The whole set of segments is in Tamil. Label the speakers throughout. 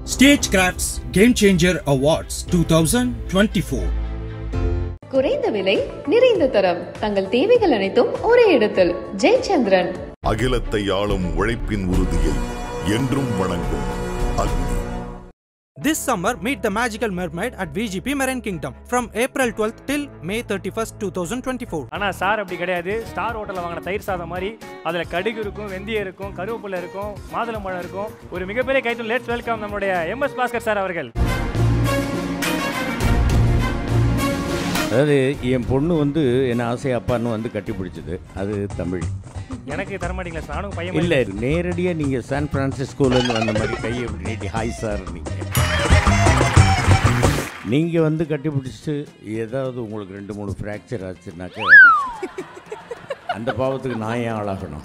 Speaker 1: Stagecraft's Game Changer Awards 2024.
Speaker 2: குறைந்த விலை நிறைந்த தரம் தங்கள் தேவைகள் அனைத்தும் ஒரே இடத்தில் ஜெயச்சந்திரன்
Speaker 3: அகிலத்தை ஆளும் உழைப்பின் உறுதியை என்றும் வணங்கும் அக்னி
Speaker 4: This summer, meet the magical mermaid at VGP Marine Kingdom from April 12th till May 31st, 2024.
Speaker 5: ஆனா சார் அப்படி கிடையாது ஸ்டார் ஹோட்டல்ல வாங்கின தயிர் சாதம் மாதிரி அதுல கடுகு இருக்கும் வெந்தயம் இருக்கும் கருவேப்பிலை இருக்கும் மாதுளம்பழம் இருக்கும் ஒரு மிகப்பெரிய கைத்தல் லெட்ஸ் வெல்கம் நம்மளுடைய எம் எஸ் பாஸ்கர் சார் அவர்கள்
Speaker 6: அதாவது என் பொண்ணு வந்து என்ன ஆசை அப்பான்னு வந்து கட்டி பிடிச்சது அது தமிழ்
Speaker 5: எனக்கு தரமாட்டீங்களா சார் நானும் பையன்
Speaker 6: இல்லை நேரடியாக நீங்கள் சான் பிரான்சிஸ்கோலேருந்து வந்த மாதிரி கையை இப்படி நீட்டி ஹாய் சார் நீங்கள் நீங்கள் வந்து கட்டி பிடிச்சிட்டு ஏதாவது உங்களுக்கு ரெண்டு மூணு ஃப்ராக்சர் ஆச்சுனாக்க அந்த பாவத்துக்கு நான் ஏன் ஆளாகணும்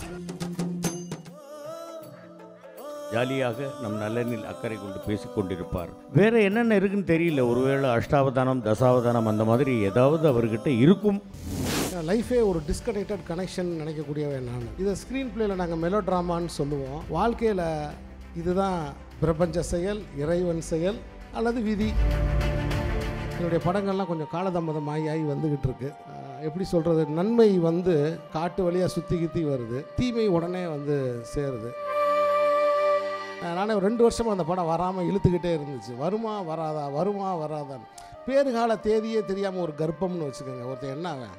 Speaker 6: ஜாலியாக நம் நலனில் அக்கறை கொண்டு பேசிக் கொண்டிருப்பார் வேற என்னென்ன இருக்குன்னு தெரியல ஒருவேளை அஷ்டாவதானம் தசாவதானம் அந்த மாதிரி ஏதாவது அவர்கிட்ட இருக்கும்
Speaker 7: லைஃபே ஒரு டிஸ்கனெக்டட் கனெக்ஷன் நினைக்கக்கூடியவன் நான் இதை ஸ்க்ரீன் பிளேயில் நாங்கள் மெலோ ட்ராமான்னு சொல்லுவோம் வாழ்க்கையில் இதுதான் பிரபஞ்ச செயல் இறைவன் செயல் அல்லது விதி என்னுடைய படங்கள்லாம் கொஞ்சம் காலதாமதம் ஆகி ஆகி வந்துக்கிட்டு இருக்கு அஹ் எப்படி சொல்கிறது நன்மை வந்து காட்டு வழியாக சுற்றி கித்தி வருது தீமை உடனே வந்து சேருது அஹ் நானே ஒரு ரெண்டு வருஷமாக அந்த படம் வராமல் இழுத்துக்கிட்டே இருந்துச்சு வருமா வராதா வருமா வராதான்னு பேறுகால தேதியே தெரியாமல் ஒரு கர்ப்பம்னு வச்சுக்கோங்க ஒருத்தன் என்ன அவன்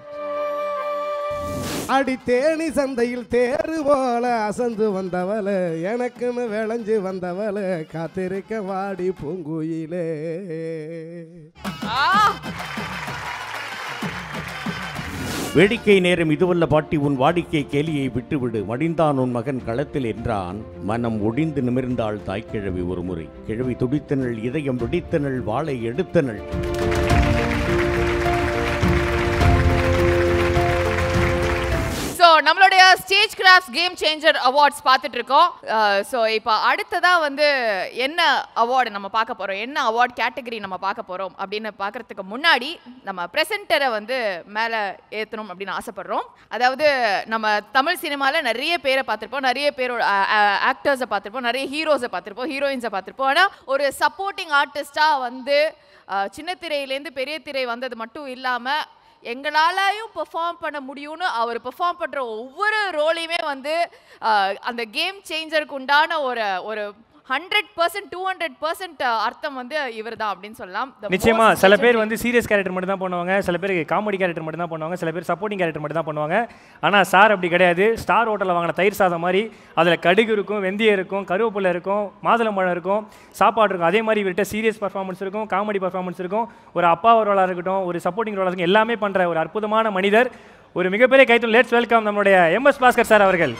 Speaker 7: அடி தேனி சந்தையில் தேரு போல அசந்து வந்தவள எனக்குன்னு விளைஞ்சு வந்தவள காத்திருக்க வாடி பூங்குயிலே
Speaker 6: வேடிக்கை நேரம் இதுவல்ல பாட்டி உன் வாடிக்கை கேலியை விட்டுவிடு மடிந்தான் உன் மகன் களத்தில் என்றான் மனம் ஒடிந்து நிமிர்ந்தாள் தாய்க்கிழவி ஒரு முறை கிழவி துடித்தனள் இதயம் வெடித்தனள் வாளை எடுத்தனள்
Speaker 8: ஸோ நம்மளுடைய stage crafts game changer awards பார்த்துட்டு இருக்கோம் ஸோ இப்போ அடுத்ததாக வந்து என்ன அவார்டு நம்ம பார்க்க போகிறோம் என்ன அவார்ட் கேட்டகரி நம்ம பார்க்க போகிறோம் அப்படின்னு பார்க்கறதுக்கு முன்னாடி நம்ம ப்ரெசென்டரை வந்து மேலே ஏற்றணும் அப்படின்னு ஆசைப்படுறோம் அதாவது நம்ம தமிழ் சினிமாவில் நிறைய பேரை பார்த்துருப்போம் நிறைய பேரோட ஆக்டர்ஸை பார்த்துருப்போம் நிறைய ஹீரோஸை பார்த்துருப்போம் ஹீரோயின்ஸை பார்த்துருப்போம் ஆனால் ஒரு சப்போர்ட்டிங் ஆர்டிஸ்டாக வந்து அஹ், சின்ன திரையிலேருந்து பெரிய திரை வந்தது மட்டும் இல்லாமல் எங்களாலையும் பெர்ஃபார்ம் பண்ண முடியும்னு அவர் பெர்ஃபார்ம் பண்ணுற ஒவ்வொரு ரோலையுமே வந்து ஆஹ், அந்த கேம் சேஞ்சருக்கு உண்டான ஒரு ஒரு hundred percent to hundred percent அர்த்தம் வந்து இவர் தான் அப்படின்னு சொல்லலாம் The
Speaker 5: நிச்சயமா
Speaker 8: most
Speaker 5: சில பேர்
Speaker 8: legendary-
Speaker 5: வந்து சீரியஸ் கேரக்டர் மட்டும் தான் பண்ணுவாங்க சில பேர் காமெடி கேரக்டர் மட்டும் தான் பண்ணுவாங்க சில பேர் சப்போர்ட்டிங் கேரக்டர் மட்டும் தான் பண்ணுவாங்க ஆனா சார் அப்படி கிடையாது ஸ்டார் ஹோட்டல்ல வாங்கின தயிர் சாதம் மாதிரி அதுல கடுகு இருக்கும் வெந்தயம் இருக்கும் கருவேப்பிலை இருக்கும் மாதுளம்பழம் இருக்கும் சாப்பாடு இருக்கும் அதே மாதிரி இவர்கிட்ட சீரியஸ் பர்ஃபார்மன்ஸ் இருக்கும் காமெடி பர்ஃபார்மன்ஸ் இருக்கும் ஒரு அப்பா ரோலாக இருக்கட்டும் ஒரு சப்போர்ட்டிங் ரோலாக இருக்கும் எல்லாமே பண்ற ஒரு அற்புதமான மனிதர் ஒரு மிகப்பெரிய கைத்தல் லெட்ஸ் வெல்கம் நம்மளுடைய எம் எஸ் பாஸ்கர் சார் அவர்கள்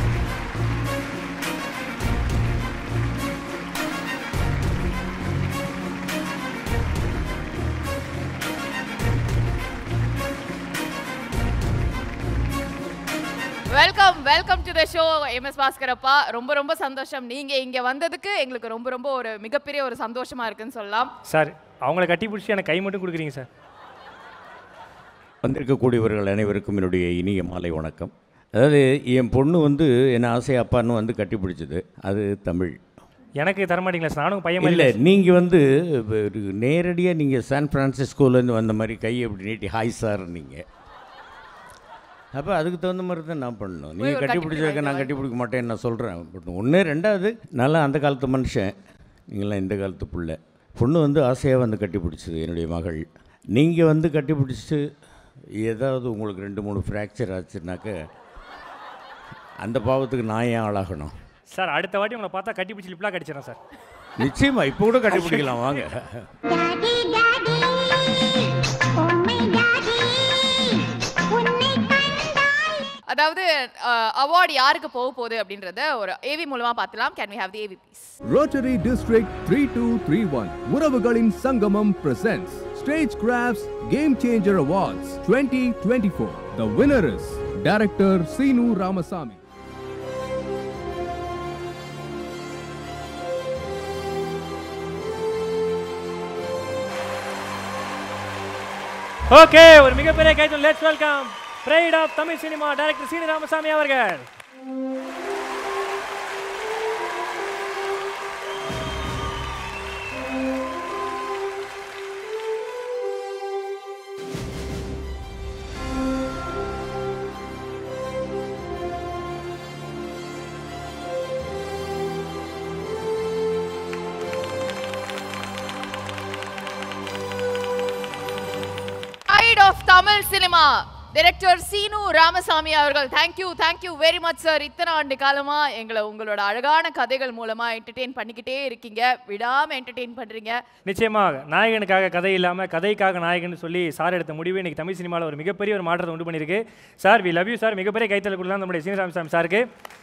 Speaker 8: welcome welcome to the show MS Bhaskar அப்பா ரொம்ப ரொம்ப சந்தோஷம் நீங்க இங்க வந்ததுக்கு எங்களுக்கு ரொம்ப ரொம்ப ஒரு மிகப்பெரிய ஒரு சந்தோஷமா இருக்குன்னு சொல்லலாம்
Speaker 5: சார் அவங்கள கட்டி பிடிச்சி எனக்கு கை மட்டும் கொடுக்குறீங்க சார்
Speaker 6: வந்திருக்கக்கூடியவர்கள் அனைவருக்கும் என்னுடைய இனிய மாலை வணக்கம் அதாவது என் பொண்ணு வந்து என்ன ஆசை அப்பான்னு வந்து கட்டி பிடிச்சது அது தமிழ்
Speaker 5: எனக்கு தரமாட்டீங்களா சார் நானும் பையன் மாதிரி
Speaker 6: இல்லை நீங்கள் வந்து நேரடியாக நீங்கள் சான் பிரான்சிஸ்கோலேருந்து வந்த மாதிரி கையை இப்படி நீட்டி ஹாய் சார் நீங்கள் அப்போ அதுக்கு தகுந்த மாதிரி தான் நான் பண்ணணும்
Speaker 8: போய்
Speaker 6: நீங்கள்
Speaker 8: ஒரு
Speaker 6: கட்டி
Speaker 8: கட்டி
Speaker 6: பிடிச்சதுக்கு நான்
Speaker 8: பிடிக்க
Speaker 6: கட்டி பிடிக்க மாட்டேன்னு நான் சொல்கிறேன் பட் ஒன்று ரெண்டாவது நல்லா அந்த காலத்து மனுஷன் நீங்களாம் இந்த காலத்து புள்ள பொண்ணு வந்து ஆசையாக வந்து கட்டி பிடிச்சது என்னுடைய மகள் நீங்கள் வந்து கட்டி பிடிச்சிட்டு ஏதாவது உங்களுக்கு ரெண்டு மூணு ஃப்ராக்சர் ஆச்சுனாக்க அந்த பாவத்துக்கு நான் ஏன் ஆளாகணும்
Speaker 5: சார் அடுத்த வாட்டி உங்களை பார்த்தா கட்டி பிடிச்சி லிப்லாம் கடிச்சிடறேன் சார்
Speaker 6: நிச்சயமா இப்போ கூட கட்டி பிடிக்கலாம் வாங்க
Speaker 9: daddy daddy oh my daddy உன்னை கண்டால்
Speaker 8: அதாவது அவார்ட் யாருக்கு போக போகுது அப்படின்றத ஒரு ஏவி மூலமா பார்த்துலாம் can we have the AV please
Speaker 10: Rotary District 3231 உறவுகளின் சங்கமம் presents Stage Crafts Game Changer Awards 2024. The winner is Director Sinu Ramasamy.
Speaker 5: Okay ஒரு மிகப்பெரிய கைத்தல் let's welcome pride of Tamil cinema director Seeni Ramasamy அவர்கள்
Speaker 8: of Tamil cinema director Seenu Ramasamy அவர்கள் thank you thank you very much sir இத்தனை ஆண்டு காலமா எங்களை உங்களோட அழகான கதைகள் மூலமா என்டர்டெயின் பண்ணிக்கிட்டே இருக்கீங்க விடாம என்டர்டெயின் பண்றீங்க
Speaker 5: நிச்சயமாக நாயகனுக்காக கதை இல்லாமல் கதைக்காக நாயகன் சொல்லி சார் எடுத்த முடிவு இன்னைக்கு தமிழ் சினிமாவில் ஒரு மிகப்பெரிய ஒரு மாற்றத்தை உண்டு பண்ணியிருக்கு sir we love you sir மிகப்பெரிய கைத்தல் கொடுக்கலாம் நம்முடைய சீனிராமசாமி சாருக்கு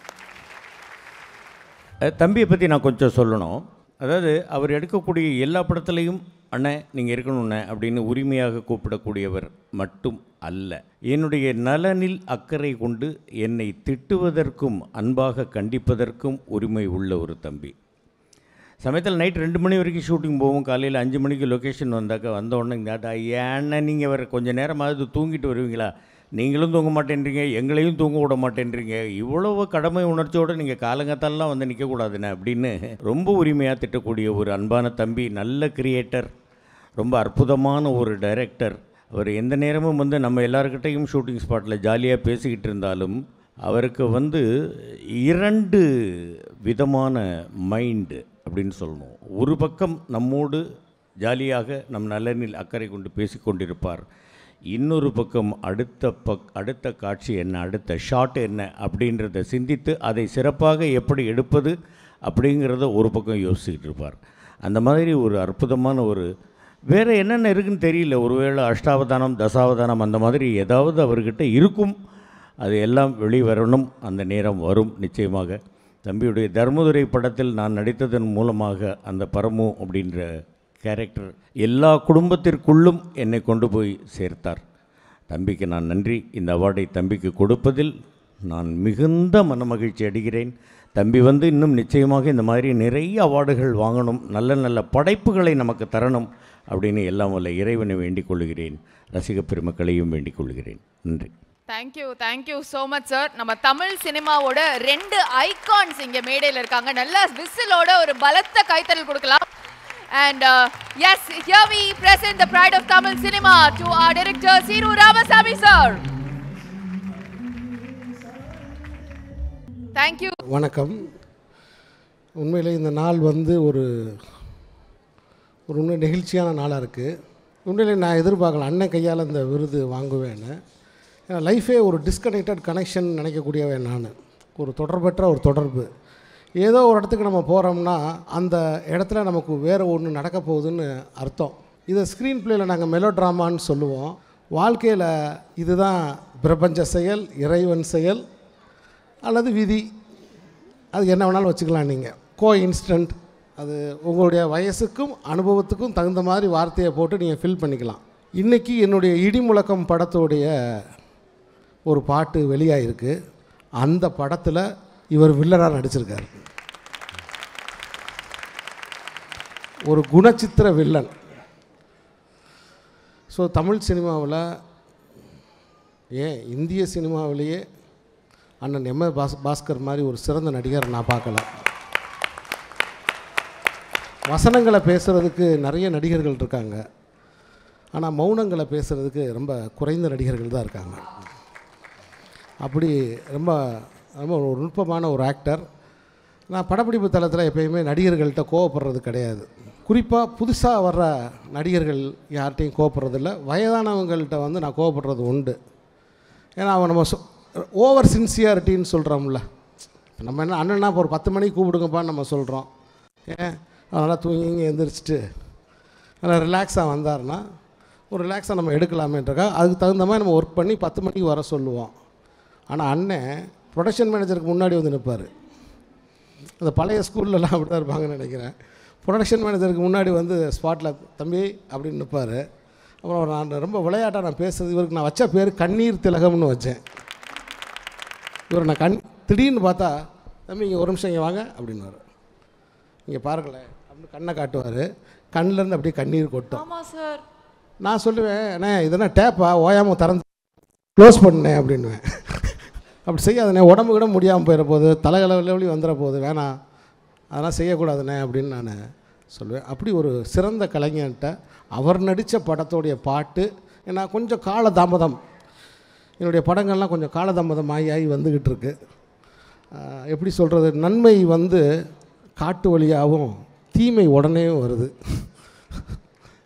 Speaker 6: அஹ் தம்பியை பற்றி நான் கொஞ்சம் சொல்லணும் அதாவது அவர் எடுக்கக்கூடிய எல்லா படத்துலையும் அண்ணே நீங்கள் இருக்கணுண்ணே அப்படின்னு உரிமையாக கூப்பிடக்கூடியவர் மட்டும் அல்ல என்னுடைய நலனில் அக்கறை கொண்டு என்னை திட்டுவதற்கும் அன்பாக கண்டிப்பதற்கும் உரிமை உள்ள ஒரு தம்பி சமயத்தில் நைட் ரெண்டு மணி வரைக்கும் ஷூட்டிங் போவோம் காலையில் அஞ்சு மணிக்கு லொக்கேஷன் வந்தாக்கா வந்த உடனே கேட்டா ஏன்னா நீங்கள் வேறு கொஞ்சம் நேரமாவது தூங்கிட்டு வருவீங்களா நீங்களும் தூங்க மாட்டேன்றீங்க எங்களையும் தூங்க விட மாட்டேன்றீங்க இவ்வளவு கடமை உணர்ச்சியோடு நீங்கள் காலங்கத்தாலலாம் வந்து நிற்கக்கூடாதுண்ணே அப்படின்னு ரொம்ப உரிமையாக திட்டக்கூடிய ஒரு அன்பான தம்பி நல்ல கிரியேட்டர் ரொம்ப அற்புதமான ஒரு டைரக்டர் அவர் எந்த நேரமும் வந்து நம்ம எல்லாருக்கிட்டையும் ஷூட்டிங் ஸ்பாட்டில் ஜாலியாக பேசிக்கிட்டு இருந்தாலும் அவருக்கு வந்து இரண்டு விதமான மைண்டு அப்படின்னு சொல்லணும் ஒரு பக்கம் நம்மோடு ஜாலியாக நம் நலனில் அக்கறை கொண்டு பேசிக்கொண்டிருப்பார் இன்னொரு பக்கம் அடுத்த பக் அடுத்த காட்சி என்ன அடுத்த ஷாட் என்ன அப்படின்றத சிந்தித்து அதை சிறப்பாக எப்படி எடுப்பது அப்படிங்கிறத ஒரு பக்கம் யோசிச்சுக்கிட்டு இருப்பார் அந்த மாதிரி ஒரு அற்புதமான ஒரு வேறு என்னென்ன இருக்குன்னு தெரியல ஒருவேளை அஷ்டாவதானம் தசாவதானம் அந்த மாதிரி ஏதாவது அவர்கிட்ட இருக்கும் அது எல்லாம் வெளிவரணும் அந்த நேரம் வரும் நிச்சயமாக தம்பியுடைய தர்மதுரை படத்தில் நான் நடித்ததன் மூலமாக அந்த பரமு அப்படின்ற கேரக்டர் எல்லா குடும்பத்திற்குள்ளும் என்னை கொண்டு போய் சேர்த்தார் தம்பிக்கு நான் நன்றி இந்த அவார்டை தம்பிக்கு கொடுப்பதில் நான் மிகுந்த மனமகிழ்ச்சி அடைகிறேன் தம்பி வந்து இன்னும் நிச்சயமாக இந்த மாதிரி நிறைய அவார்டுகள் வாங்கணும் நல்ல நல்ல படைப்புகளை நமக்கு தரணும் அப்படின்னு எல்லாம் வல்ல இறைவனை வேண்டிக் கொள்கிறேன் ரசிக பெருமக்களையும் வேண்டிக் கொள்கிறேன் நன்றி
Speaker 8: thank you thank you so much sir நம்ம தமிழ் சினிமாவோட ரெண்டு ஐகான்ஸ் இங்க மேடையில் இருக்காங்க நல்ல விசிலோட ஒரு பலத்த கைத்தறல் கொடுக்கலாம் and yes here we present the pride of Tamil cinema to our director Sinu Ramasamy sir. Thank you.
Speaker 7: வணக்கம் உண்மையிலே இந்த நாள் வந்து ஒரு ஒரு உண்மை நெகிழ்ச்சியான நாளாக இருக்குது உண்மையிலே நான் எதிர்பார்க்கல அண்ணன் கையால் இந்த விருது வாங்குவேன்னு ஏன்னா லைஃபே ஒரு டிஸ்கனெக்டட் கனெக்ஷன் நினைக்கக்கூடியவன் நான் ஒரு தொடர்பற்ற ஒரு தொடர்பு ஏதோ ஒரு இடத்துக்கு நம்ம போகிறோம்னா அந்த இடத்துல நமக்கு வேறு ஒன்று நடக்க போகுதுன்னு அர்த்தம் இதை ஸ்க்ரீன் பிளேயில் நாங்கள் மெலோ ட்ராமான்னு சொல்லுவோம் வாழ்க்கையில் இதுதான் பிரபஞ்ச செயல் இறைவன் செயல் அல்லது விதி அது என்ன வேணாலும் வச்சுக்கலாம் நீங்கள் கோ இன்ஸ்டன்ட் அது உங்களுடைய வயசுக்கும் அனுபவத்துக்கும் தகுந்த மாதிரி வார்த்தையை போட்டு நீங்கள் ஃபில் பண்ணிக்கலாம் இன்றைக்கி என்னுடைய இடி முழக்கம் படத்துடைய ஒரு பாட்டு வெளியாகிருக்கு அந்த படத்தில் இவர் வில்லராக நடிச்சிருக்காரு ஒரு குணச்சித்திர வில்லன் ஸோ தமிழ் சினிமாவில் ஏன் இந்திய சினிமாவிலேயே அண்ணன் எம் பாஸ் பாஸ்கர் மாதிரி ஒரு சிறந்த நடிகர் நான் பார்க்கல வசனங்களை பேசுகிறதுக்கு நிறைய நடிகர்கள் இருக்காங்க ஆனால் மௌனங்களை பேசுகிறதுக்கு ரொம்ப குறைந்த நடிகர்கள் தான் இருக்காங்க அப்படி ரொம்ப ரொம்ப ஒரு நுட்பமான ஒரு ஆக்டர் நான் படப்பிடிப்பு தளத்தில் எப்பயுமே நடிகர்கள்ட்ட கோவப்படுறது கிடையாது குறிப்பாக புதுசாக வர்ற நடிகர்கள் யார்கிட்டையும் கோவப்படுறதில்ல வயதானவங்கள்ட்ட வந்து நான் கோவப்படுறது உண்டு ஏன்னா அவன் நம்ம சொ ஓவர் சின்சியாரிட்டின்னு சொல்கிறோம்ல நம்ம என்ன அண்ணன்னா இப்போ ஒரு பத்து மணிக்கு கூப்பிடுங்கப்பான்னு நம்ம சொல்கிறோம் ஏன் அதனால் தூங்கி எந்திரிச்சிட்டு நல்லா ரிலாக்ஸாக வந்தார்னா ஒரு ரிலாக்ஸாக நம்ம எடுக்கலாமேன்றக்கா அதுக்கு தகுந்த மாதிரி நம்ம ஒர்க் பண்ணி பத்து மணிக்கு வர சொல்லுவோம் ஆனால் அண்ணன் ப்ரொடக்ஷன் மேனேஜருக்கு முன்னாடி வந்து நிற்பார் அந்த பழைய ஸ்கூல்லலாம் அப்படி தான் இருப்பாங்கன்னு நினைக்கிறேன் ப்ரொடக்ஷன் மேனேஜருக்கு முன்னாடி வந்து ஸ்பாட்டில் தம்பி அப்படின்னு நிற்பார் அப்புறம் நான் ரொம்ப விளையாட்டாக நான் பேசுறது இவருக்கு நான் வச்ச பேர் கண்ணீர் திலகம்னு வச்சேன் இவர் நான் கண் திடீர்னு பார்த்தா தம்பி இங்கே ஒரு நிமிஷம் இங்கே வாங்க அப்படின்னுவார் இங்கே பாருங்களேன் அப்படின்னு கண்ணை காட்டுவார் கண்ணிலேருந்து அப்படியே கண்ணீர் கொட்டும்
Speaker 8: ஆமா சார்
Speaker 7: நான் சொல்லுவேன் அண்ணே இதெல்லாம் டேப்பா ஓயாமல் திறந்து க்ளோஸ் பண்ணேன் அப்படின்னுவேன் அப்படி செய்யாதண்ணே உடம்பு கூட முடியாமல் போயிட போகுது தலைகளவுலி வந்துட போகுது வேணாம் அதெல்லாம் செய்யக்கூடாதுண்ணே அப்படின்னு நான் சொல்லுவேன் அப்படி ஒரு சிறந்த கலைஞன்ட்ட அவர் நடித்த படத்தோடைய பாட்டு ஏன்னா கொஞ்சம் கால தாமதம் என்னுடைய படங்கள்லாம் கொஞ்சம் காலதாமதம் ஆகி ஆகி வந்துக்கிட்டு இருக்கு ஆஹ் எப்படி சொல்கிறது நன்மை வந்து காட்டு வழியாகவும் தீமை உடனே வருது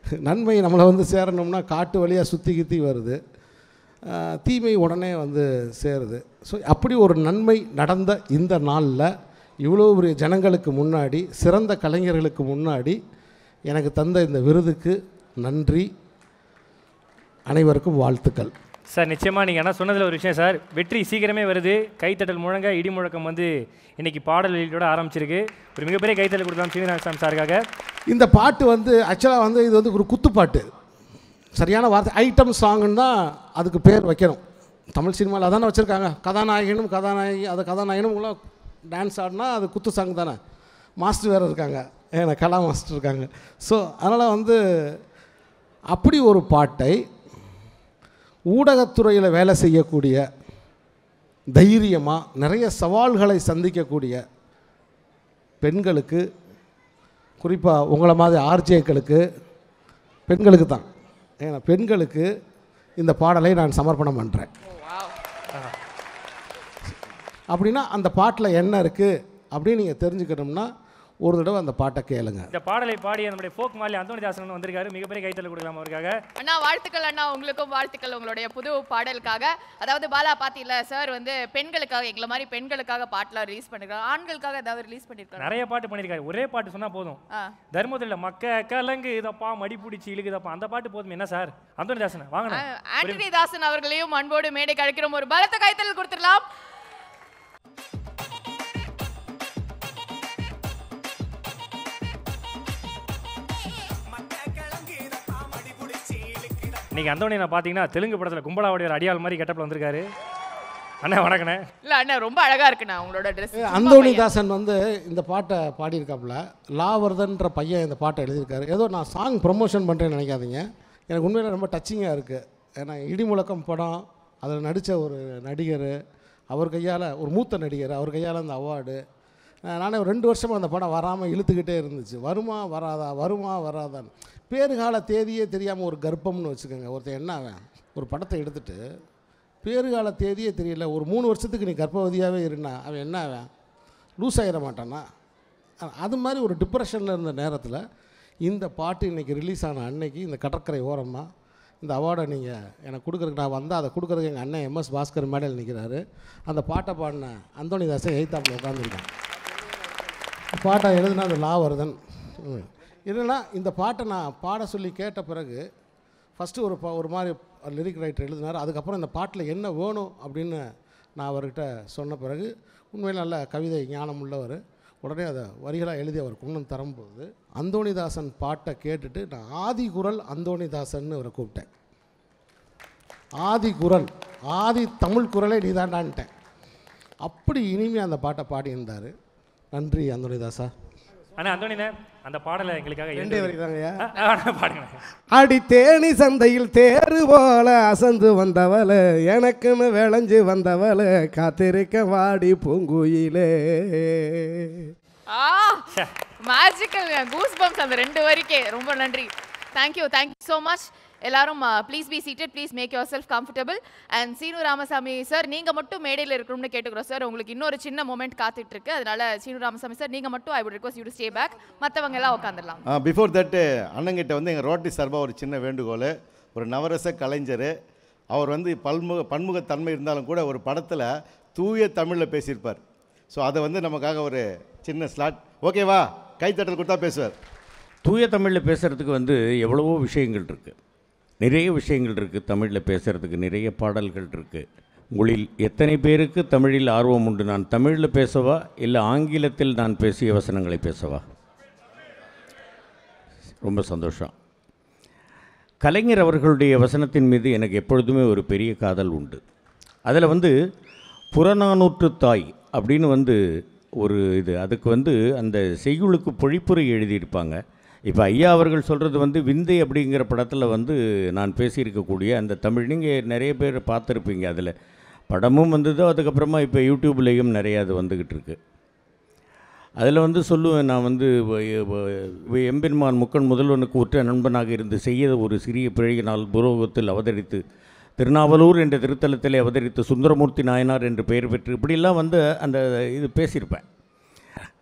Speaker 7: நன்மை நம்மளை வந்து சேரணும்னா காட்டு வழியாக சுற்றி கித்தி வருது ஆஹ் தீமை உடனே வந்து சேருது ஸோ அப்படி ஒரு நன்மை நடந்த இந்த நாளில் இவ்வளோ பெரிய ஜனங்களுக்கு முன்னாடி சிறந்த கலைஞர்களுக்கு முன்னாடி எனக்கு தந்த இந்த விருதுக்கு நன்றி அனைவருக்கும் வாழ்த்துக்கள்
Speaker 5: சார் நிச்சயமாக நீங்கள் என்ன சொன்னதில் ஒரு விஷயம் சார் வெற்றி சீக்கிரமே வருது கைத்தட்டல் முழங்க இடி முழக்கம் வந்து இன்னைக்கு பாடல் வெளியீட்டோட ஆரம்பிச்சிருக்கு ஒரு மிகப்பெரிய கைத்தட்டல் கொடுக்கலாம் சீனிவாசன் சாருக்காக
Speaker 7: இந்த பாட்டு வந்து ஆக்சுவலாக வந்து இது வந்து ஒரு குத்துப்பாட்டு சரியான வார்த்தை ஐட்டம் சாங்குன்னு தான் அதுக்கு பேர் வைக்கணும் தமிழ் சினிமாவில் அதானே வச்சுருக்காங்க கதாநாயகனும் கதாநாயகி அது கதாநாயகனும் உள்ள டான்ஸ் ஆடினா அது குத்து சாங் தானே மாஸ்டர் வேறு இருக்காங்க ஏன்னா கலா மாஸ்டர் இருக்காங்க ஸோ அதனால் வந்து அப்படி ஒரு பாட்டை ஊடகத்துறையில் வேலை செய்யக்கூடிய தைரியமாக நிறைய சவால்களை சந்திக்கக்கூடிய பெண்களுக்கு குறிப்பாக உங்களை மாதிரி ஆர்ஜேக்களுக்கு பெண்களுக்கு தான் ஏன்னா பெண்களுக்கு இந்த பாடலை நான் சமர்ப்பணம் பண்ணுறேன் அப்படின்னா அந்த பாட்டில் என்ன இருக்குது அப்படின்னு நீங்கள் தெரிஞ்சுக்கணும்னா ஒரு தடவை அந்த பாட்டை கேளுங்க
Speaker 5: இந்த பாடலை பாடிய நம்முடைய ஃபோக் மாலி அந்தோனிதாசன் வந்திருக்காரு மிகப்பெரிய கைத்தட்டல் கொடுக்கலாம் அவருக்காக
Speaker 8: அண்ணா வாழ்த்துக்கள் அண்ணா உங்களுக்கும் வாழ்த்துக்கள் உங்களுடைய புது பாடலுக்காக அதாவது பாலா பாத்தீங்களா சார் வந்து பெண்களுக்காக எங்களை மாதிரி பெண்களுக்காக பாட்டுலாம் ரிலீஸ் பண்ணிருக்காங்க ஆண்களுக்காக ஏதாவது ரிலீஸ் பண்ணிருக்காங்க
Speaker 5: நிறைய பாட்டு பண்ணியிருக்காரு ஒரே பாட்டு சொன்னா போதும்
Speaker 8: ஆ.
Speaker 5: தர்மத்தில் மக்க கலங்கு இதப்பா மடி பிடிச்சி இழுக்குதப்பா அந்த பாட்டு போதும் என்ன சார் அந்தோனிதாசன் வாங்கண்ணா
Speaker 8: ஆண்டனி தாசன் அவர்களையும் அன்போடு மேடைக்கு அழைக்கிறோம் ஒரு பலத்த கைத்தல் கொடுத்துடலாம்
Speaker 5: இன்னைக்கு அந்தோனி நான் பார்த்தீங்கன்னா தெலுங்கு படத்தில் கும்பலாவுடைய ஒரு அடியாள் மாதிரி கெட்டப்பில் வந்திருக்காரு அண்ணா வணக்கண்ணே
Speaker 8: இல்ல அண்ணா ரொம்ப அழகா இருக்குண்ணா உங்களோட ட்ரெஸ்
Speaker 7: அந்தோணிதாசன் வந்து இந்த பாட்டை பாடியிருக்காப்புல லாவர்தன்ற பையன் இந்த பாட்டை எழுதியிருக்காரு ஏதோ நான் சாங் ப்ரொமோஷன் பண்ணுறேன்னு நினைக்காதீங்க எனக்கு உண்மையில ரொம்ப டச்சிங்காக இருக்குது ஏன்னா இடிமுழக்கம் படம் அதில் நடித்த ஒரு நடிகர் அவர் கையால் ஒரு மூத்த நடிகர் அவர் கையால் அந்த அவார்டு நானே ஒரு ரெண்டு வருஷமாக அந்த படம் வராமல் இழுத்துக்கிட்டே இருந்துச்சு வருமா வராதா வருமா வராதான்னு பேறுகால தேதியே தெரியாமல் ஒரு கர்ப்பம்னு வச்சுக்கோங்க ஒருத்தன் என்ன அவன் ஒரு படத்தை எடுத்துட்டு பேறுகால தேதியே தெரியல ஒரு மூணு வருஷத்துக்கு நீ கர்ப்பவதியாகவே இருந்தா அவன் என்ன அவன் லூஸ் ஆகிட மாட்டானா அ- அது மாதிரி ஒரு டிப்ரெஷனில் இருந்த நேரத்தில் இந்த பாட்டு இன்றைக்கி ரிலீஸ் ஆன அன்னைக்கு இந்த கடற்கரை ஓரமாக இந்த அவார்டை நீங்கள் எனக்கு கொடுக்குறதுக்கு நான் வந்தால் அதை கொடுக்குறதுக்கு எங்கள் அண்ணன் எம்எஸ் பாஸ்கர் மேடையில் நிற்கிறாரு அந்த பாட்டை பாடின அந்தோணிதாசன் எய்த்தாப்பில் உட்காந்துருக்கான் பாட்டை எழுதுனா அது லாவர்தன் ம். என்னன்னா இந்த பாட்டை நான் பாட சொல்லி கேட்ட பிறகு ஃபஸ்ட்டு ஒரு ப- ஒரு மாதிரி லிரிக் ரைட்டர் எழுதினார் அதுக்கப்புறம் இந்த பாட்டில் என்ன வேணும் அப்படின்னு நான் அவர்கிட்ட சொன்ன பிறகு உண்மையில் நல்ல கவிதை ஞானம் உள்ளவர் உடனே அதை வரிகளாக எழுதி அவர் கொண்டு வந்து தரும்போது அந்தோணிதாசன் பாட்டை கேட்டுட்டு நான் ஆதி குரல் அந்தோணிதாசன்னு அவரை கூப்பிட்டேன் ஆதி குரல் ஆதி தமிழ் குரலே நீதாண்டான்ட்டேன் அப்படி இனிமையாக அந்த பாட்டை பாடியிருந்தார் நன்றி அந்தோணிதாசா
Speaker 5: அண்ணா அந்தோனிண்ணே அந்த பாடலை எங்களுக்காக
Speaker 7: ரெண்டே
Speaker 5: இரண்டு
Speaker 7: வரி தாங்கய்யா.
Speaker 5: ஆ, ஆ, பாடுங்க
Speaker 11: அடி தேனி சந்தையில் தேரு போல அசந்து வந்தவள எனக்குன்னு விளைஞ்சு வந்தவள காத்திருக்க வாடி பூங்குயிலே
Speaker 8: ஆ மேஜிக்கல் கூஸ் பம்ப்ஸ் அந்த ரெண்டு வரிக்கே ரொம்ப நன்றி தேங்க்யூ தேங்க்யூ ஸோ மச் எல்லாரும் please be seated please make yourself comfortable and Seenu Ramasamy sir நீங்கள் மட்டும் மேடையில் இருக்கணும்னு கேட்டுக்கிறோம் சார் உங்களுக்கு இன்னொரு சின்ன மூமெண்ட் காத்துட்டு இருக்கு அதனால சீனு ராமசாமி சார் நீங்கள் மட்டும் I would request you to stay back மற்றவங்க எல்லாம் உட்காந்துடலாம்
Speaker 12: பிஃபோர் தட்டு அண்ணங்கிட்ட வந்து எங்கள் ரோட்டரி சார்பாக ஒரு சின்ன வேண்டுகோள் ஒரு நவரச கலைஞர் அவர் வந்து பல்முக பன்முகத்தன்மை இருந்தாலும் கூட ஒரு படத்தில் தூய தமிழில் பேசியிருப்பார் ஸோ அதை வந்து நமக்காக ஒரு சின்ன ஸ்லாட் ஓகேவா கைத்தட்டல் கொடுத்தா பேசுவார்
Speaker 6: தூய தமிழில் பேசுகிறதுக்கு வந்து எவ்வளவோ விஷயங்கள் இருக்குது நிறைய விஷயங்கள் இருக்குது தமிழில் பேசுகிறதுக்கு நிறைய பாடல்கள் இருக்குது உங்களில் எத்தனை பேருக்கு தமிழில் ஆர்வம் உண்டு நான் தமிழில் பேசவா இல்லை ஆங்கிலத்தில் நான் பேசிய வசனங்களை பேசவா ரொம்ப சந்தோஷம் கலைஞர் அவர்களுடைய வசனத்தின் மீது எனக்கு எப்பொழுதுமே ஒரு பெரிய காதல் உண்டு அதில் வந்து புறநானூற்று தாய் அப்படின்னு வந்து ஒரு இது அதுக்கு வந்து அந்த செய்யுளுக்கு பொழிப்புரை எழுதியிருப்பாங்க இப்போ ஐயா அவர்கள் சொல்கிறது வந்து விந்தை அப்படிங்கிற படத்தில் வந்து நான் பேசியிருக்கக்கூடிய அந்த தமிழ் நீங்கள் நிறைய பேர் பார்த்துருப்பீங்க அதில் படமும் வந்ததோ அதுக்கப்புறமா இப்போ யூடியூப்லேயும் நிறையா அது வந்துக்கிட்டு இருக்கு அதில் வந்து சொல்லுவேன் நான் வந்து வ- வ- எம்பெருமான் முக்கன் முதல்வனுக்கு உற்ற நண்பனாக இருந்து செய்ய ஒரு சிறிய பிழையினால் புரோகத்தில் அவதரித்து திருநாவலூர் என்ற திருத்தலத்திலே அவதரித்து சுந்தரமூர்த்தி நாயனார் என்று பெயர் பெற்று இப்படிலாம் வந்து அந்த இது பேசியிருப்பேன்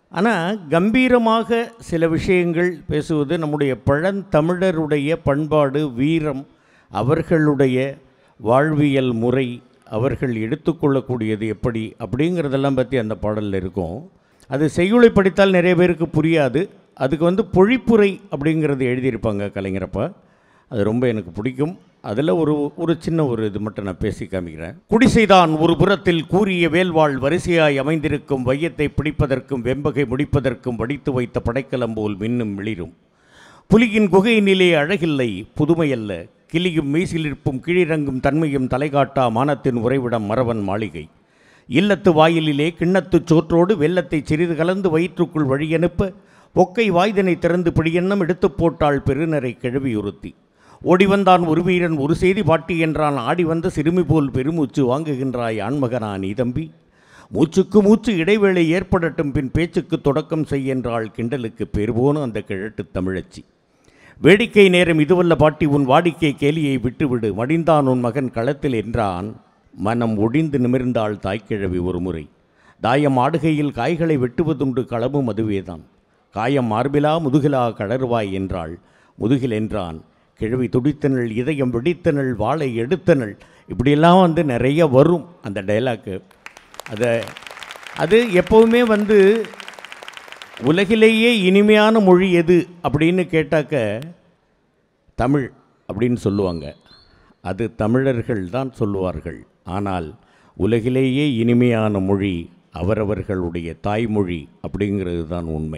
Speaker 6: ஆனால் கம்பீரமாக சில விஷயங்கள் பேசுவது நம்முடைய பழந்தமிழருடைய பண்பாடு வீரம் அவர்களுடைய வாழ்வியல் முறை அவர்கள் எடுத்துக்கொள்ளக்கூடியது எப்படி அப்படிங்கிறதெல்லாம் பற்றி அந்த பாடலில் இருக்கும் அது செய்யுளை படித்தால் நிறைய பேருக்கு புரியாது அதுக்கு வந்து பொழிப்புரை அப்படிங்கிறது எழுதியிருப்பாங்க கலைஞரப்பா அது ரொம்ப எனக்கு பிடிக்கும் அதில் ஒரு ஒரு சின்ன ஒரு இது மட்டும் நான் பேசி காமிக்கிறேன் குடிசைதான் ஒரு புறத்தில் கூறிய வேல்வாள் வரிசையாய் அமைந்திருக்கும் வையத்தை பிடிப்பதற்கும் வெம்பகை முடிப்பதற்கும் வடித்து வைத்த படைக்கலம் போல் மின்னும் மிளிரும் புலியின் குகையினிலே அழகில்லை புதுமையல்ல கிளியும் மீசிலிருப்பும் கீழிறங்கும் தன்மையும் தலைகாட்டா மானத்தின் உறைவிடம் மரவன் மாளிகை இல்லத்து வாயிலிலே கிண்ணத்துச் சோற்றோடு வெள்ளத்தை சிறிது கலந்து வயிற்றுக்குள் வழியனுப்ப பொக்கை வாய்தனை திறந்து பிடியெண்ணம் எடுத்துப் போட்டாள் பெருநரை கிழவியுறுத்தி ஓடி வந்தான் ஒரு வீரன் ஒரு செய்தி பாட்டி என்றான் ஆடி வந்த சிறுமி போல் பெருமூச்சு வாங்குகின்றாய் ஆண்மகனா நீ தம்பி மூச்சுக்கு மூச்சு இடைவேளை ஏற்படட்டும் பின் பேச்சுக்கு தொடக்கம் செய்யென்றாள் கிண்டலுக்கு பேர்போன அந்த கிழட்டு தமிழச்சி வேடிக்கை நேரம் இதுவல்ல பாட்டி உன் வாடிக்கை கேலியை விட்டுவிடு மடிந்தான் உன் மகன் களத்தில் என்றான் மனம் ஒடிந்து நிமிர்ந்தாள் தாய்க்கிழவி ஒரு முறை தாயம் ஆடுகையில் காய்களை வெட்டுவதுண்டு களமும் அதுவேதான் காயம் மார்பிலா முதுகிலா கடறுவாய் என்றாள் முதுகில் என்றான் கிழவி துடித்தனள் இதயம் வெடித்தனள் வாளை எடுத்தனள் இப்படியெல்லாம் வந்து நிறைய வரும் அந்த டைலாக்கு அதை அது எப்போவுமே வந்து உலகிலேயே இனிமையான மொழி எது அப்படின்னு கேட்டாக்க தமிழ் அப்படின்னு சொல்லுவாங்க அது தமிழர்கள் தான் சொல்லுவார்கள் ஆனால் உலகிலேயே இனிமையான மொழி அவரவர்களுடைய தாய்மொழி அப்படிங்கிறது தான் உண்மை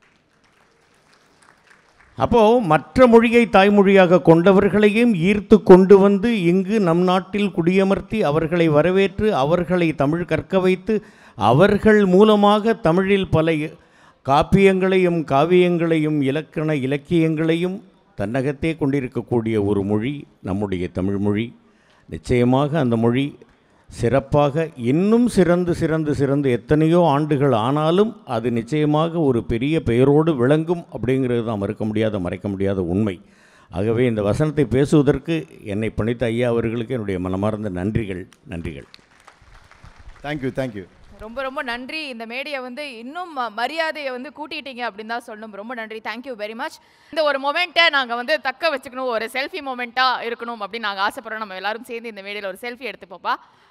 Speaker 6: அப்போது மற்ற மொழியை தாய்மொழியாக கொண்டவர்களையும் ஈர்த்து கொண்டு வந்து இங்கு நம் நாட்டில் குடியமர்த்தி அவர்களை வரவேற்று அவர்களை தமிழ் கற்க வைத்து அவர்கள் மூலமாக தமிழில் பல காப்பியங்களையும் காவியங்களையும் இலக்கண இலக்கியங்களையும் தன்னகத்தே கொண்டிருக்கக்கூடிய ஒரு மொழி நம்முடைய தமிழ் மொழி நிச்சயமாக அந்த மொழி சிறப்பாக இன்னும் சிறந்து சிறந்து சிறந்து எத்தனையோ ஆண்டுகள் ஆனாலும் அது நிச்சயமாக ஒரு பெரிய பெயரோடு விளங்கும் அப்படிங்கிறது தான் மறுக்க முடியாத மறைக்க முடியாத உண்மை ஆகவே இந்த வசனத்தை பேசுவதற்கு என்னை பணித்த ஐயா அவர்களுக்கு என்னுடைய மனமார்ந்த நன்றிகள் நன்றிகள்
Speaker 12: தேங்க்யூ தேங்க்யூ
Speaker 8: ரொம்ப ரொம்ப நன்றி இந்த மேடையை வந்து இன்னும் ம- மரியாதையை வந்து கூட்டிட்டீங்க அப்படின்னு தான் சொல்லணும் ரொம்ப நன்றி தேங்க்யூ வெரி மச் இந்த ஒரு மொமெண்ட்டை நாங்கள் வந்து தக்க வச்சுக்கணும் ஒரு செல்ஃபி மொமெண்ட்டாக இருக்கணும் அப்படின்னு நாங்கள் ஆசைப்படுறோம் நம்ம எல்லாரும் சேர்ந்து இந்த மேடையில் ஒரு செல்ஃபி எடுத்துப்போப்பா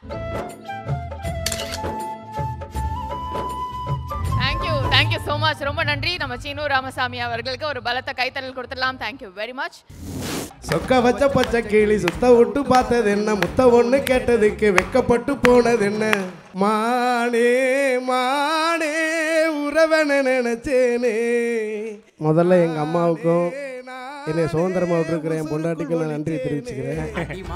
Speaker 8: தேங்க்யூ தேங்க்யூ ஸோ மச் ரொம்ப நன்றி நம்ம சீனு ராமசாமி அவர்களுக்கு ஒரு பலத்த கைத்தறல் கொடுத்துடலாம் தேங்க்யூ வெரி மச்
Speaker 11: சொக்க வச்ச பச்சை கிளி சுத்த விட்டு பார்த்தது என்ன முத்த ஒண்ணு கேட்டதுக்கு வெக்கப்பட்டு போனது என்ன மானே மானே உறவன நினைச்சேனே முதல்ல எங்க அம்மாவுக்கும் என்னை சுதந்திரமா விட்டுருக்கிற என் பொண்டாட்டிக்கும் நான் நன்றி தெரிவிச்சுக்கிறேன்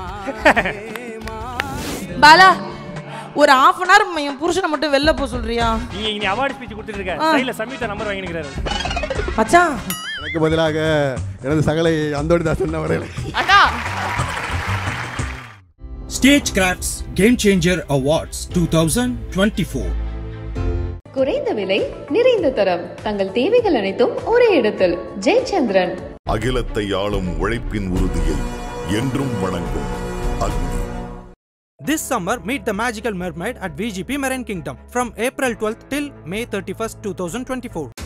Speaker 13: பாலா ஒரு ஆஃப் அன் ஹவர் என் புருஷனை மட்டும் வெளில போக சொல்றியா
Speaker 5: நீங்க இங்க அவார்ட் ஸ்பீச் கொடுத்துட்டு இருக்க
Speaker 13: ஆ.
Speaker 5: சைடுல சமீதா நம்பர் வாங்கிக்கிறாரு
Speaker 13: மச்சான்
Speaker 14: எனக்கு பதிலாக எனது சகலை அந்தோடி தாசன் அவர்கள்
Speaker 8: அண்ணா
Speaker 1: Stagecraft's Game Changer Awards 2024.
Speaker 2: குறைந்த விலை நிறைந்த தரம் தங்கள் தேவைகள் அனைத்தும் ஒரே இடத்தில் ஜெயச்சந்திரன்
Speaker 3: அகிலத்தை ஆளும் உழைப்பின் உறுதியை என்றும் வணங்கும் அக்னி
Speaker 4: This summer, meet the magical mermaid at VGP Marine Kingdom from April 12th till May 31st, 2024.